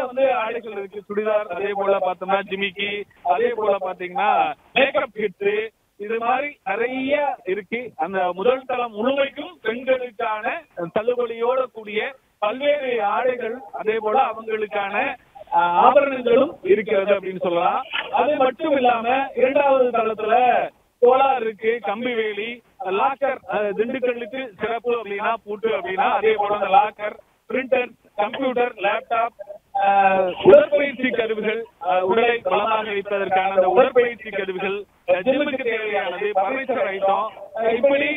வந்து ஆடைகள் இருக்கு சுடிதார் அதே போல பார்த்தோம்னா ஜிமிக்கி அதே போல பாத்தீங்கன்னா மேக்கப் கிட்ஸ் இது மாதிரி நிறைய இருக்கு அந்த முதல் தளம் முழுமைக்கும் பெண்களுக்கான தள்ளுபடியோட கூடிய பல்வேறு ஆடைகள் அதே போல அவங்களுக்கான ஆஹ், ஆபரணங்களும் இருக்கிறது அப்படின்னு சொல்லலாம் அது மட்டும் இல்லாம இரண்டாவது தளத்துல சோலார் இருக்கு கம்பி வேலி லாக்கர் அஹ், திண்டுக்கல்லுக்கு சிறப்பு அப்படின்னா பூட்டு அப்படின்னா அதே போல அந்த லாக்கர் பிரிண்டர் கம்ப்யூட்டர் லேப்டாப் ஆஹ், உடற்பயிற்சி கருவிகள் ஆஹ், உடலை பலமாக வைப்பதற்கான அந்த உடற்பயிற்சி கருவிகள் அஹ், ஜிம்முக்கு தேவையானது பர்னிச்சர் ஐட்டம் இப்படி